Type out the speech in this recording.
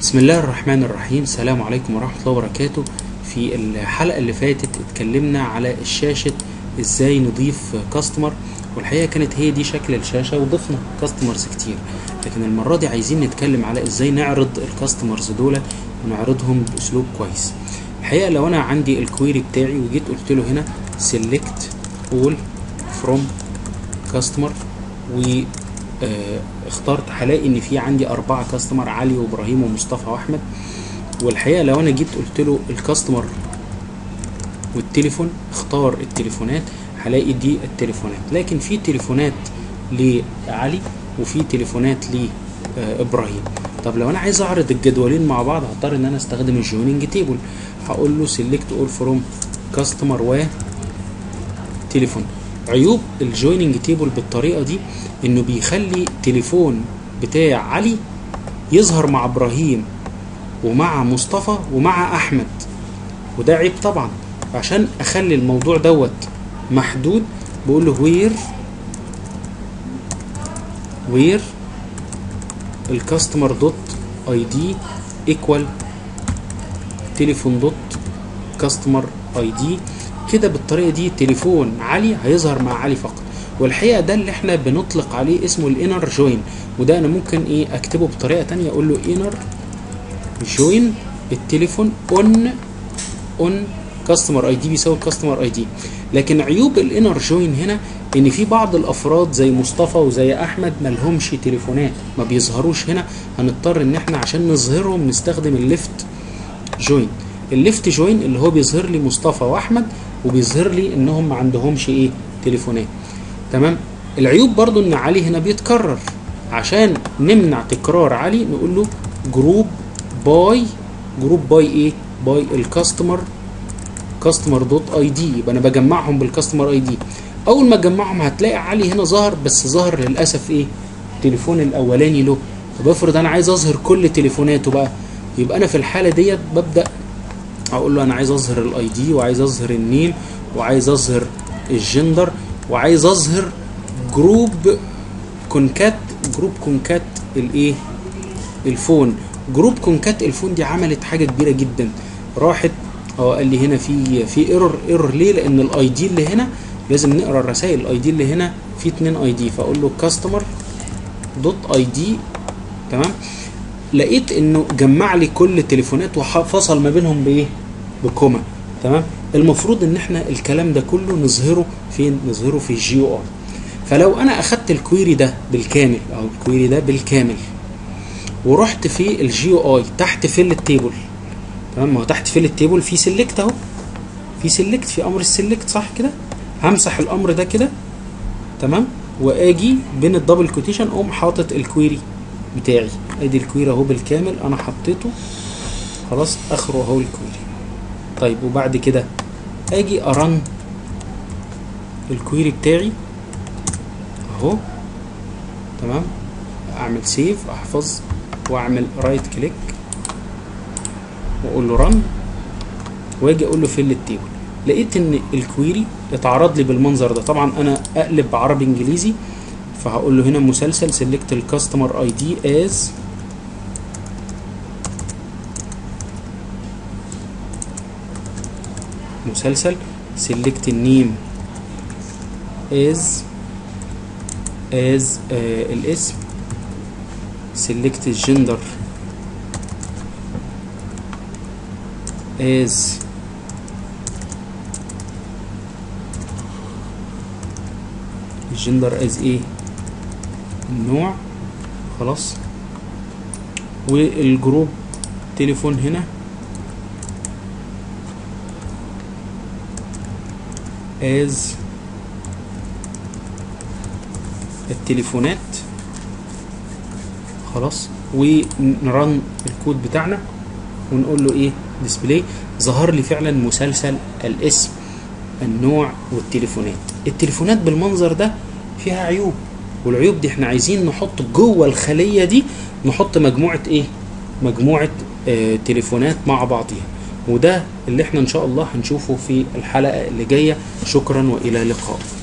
بسم الله الرحمن الرحيم السلام عليكم ورحمة الله وبركاته في الحلقة اللي فاتت اتكلمنا على الشاشة ازاي نضيف كاستمر والحقيقة كانت هي دي شكل الشاشة وضفنا كاستمرز كتير لكن المرة دي عايزين نتكلم على ازاي نعرض الكاستمرز دول ونعرضهم باسلوب كويس الحقيقة لو انا عندي الكويري بتاعي وجيت قلت له هنا select all from customer و آه، اخترت هلاقي ان في عندي اربعة كاستمر علي وابراهيم ومصطفى واحمد والحقيقه لو انا جيت قلت له الكاستمر والتليفون اختار التليفونات هلاقي دي التليفونات لكن في تليفونات لعلي وفي تليفونات لابراهيم طب لو انا عايز اعرض الجدولين مع بعض هضطر ان انا استخدم الجويننج تيبل هقول له سيلكت اول فروم كاستمر و تليفون عيوب الجويننج تيبل بالطريقه دي انه بيخلي تليفون بتاع علي يظهر مع ابراهيم ومع مصطفى ومع احمد وده عيب طبعا عشان اخلي الموضوع دوت محدود بقول له وير وير الكاستمر دوت اي دي ايكوال تليفون دوت كاستمر اي دي كده بالطريقه دي تليفون علي هيظهر مع علي فقط والحقيقه ده اللي احنا بنطلق عليه اسمه الانر جوين وده انا ممكن ايه اكتبه بطريقه تانية اقول له انر جوين التليفون اون اون كاستمر اي دي بيساوي الكاستمر اي دي لكن عيوب الانر جوين هنا ان في بعض الافراد زي مصطفى وزي احمد ملهمش تليفونات ما بيظهروش هنا هنضطر ان احنا عشان نظهرهم نستخدم الليفت جوين الليفت جوين اللي هو بيظهر لي مصطفى واحمد وبيظهر لي انهم ما عندهمش ايه تليفونات تمام العيوب برضو ان علي هنا بيتكرر عشان نمنع تكرار علي نقول له جروب باي جروب باي ايه باي الكاستمر كاستمر دوت اي دي يبقى انا بجمعهم بالكاستمر اي دي اول ما اجمعهم هتلاقي علي هنا ظهر بس ظهر للاسف ايه التليفون الاولاني له طب افرض انا عايز اظهر كل تليفوناته بقى يبقى انا في الحاله ديت ببدا اقول له انا عايز اظهر الاي دي وعايز اظهر النيم وعايز اظهر الجندر وعايز اظهر جروب كونكات جروب كونكات الايه الفون جروب كونكات الفون دي عملت حاجه كبيره جدا راحت اه قال لي هنا في في ايرور ايرور ليه لان الاي دي اللي هنا لازم نقرا الرسائل الاي دي اللي هنا في اتنين اي دي فاقول له كاستمر دوت اي دي تمام لقيت انه جمع لي كل التليفونات وفصل ما بينهم بايه بكوما تمام المفروض ان احنا الكلام ده كله نظهره فين نظهره في الجي او اي فلو انا اخدت الكويري ده بالكامل او الكويري ده بالكامل ورحت في الجي او اي تحت فيل التيبل تمام ما هو تحت فيل التيبل في سيلكت اهو في سيلكت في امر السيلكت صح كده همسح الامر ده كده تمام واجي بين الدبل كوتيشن اقوم حاطط الكويري بتاعي ادي الكويري اهو بالكامل انا حطيته خلاص اخره اهو الكويري طيب وبعد كده اجي ارن الكويري بتاعي اهو تمام اعمل سيف احفظ واعمل رايت كليك واقول له رن واجي اقول له فيل التيبل لقيت ان الكويري اتعرض لي بالمنظر ده طبعا انا اقلب عربي انجليزي فهقول له هنا مسلسل سيلكت الكاستمر اي دي از مسلسل سيلكت النيم از از آه الاسم سيلكت الجندر از الجندر از ايه النوع خلاص والجروب تليفون هنا از التليفونات خلاص ونرن الكود بتاعنا ونقول له ايه ديسبلاي ظهر لي فعلا مسلسل الاسم النوع والتليفونات التليفونات بالمنظر ده فيها عيوب والعيوب دي احنا عايزين نحط جوه الخليه دي نحط مجموعه ايه مجموعه اه تليفونات مع بعضيها وده اللي احنا ان شاء الله هنشوفه في الحلقه اللي جايه شكرا والى اللقاء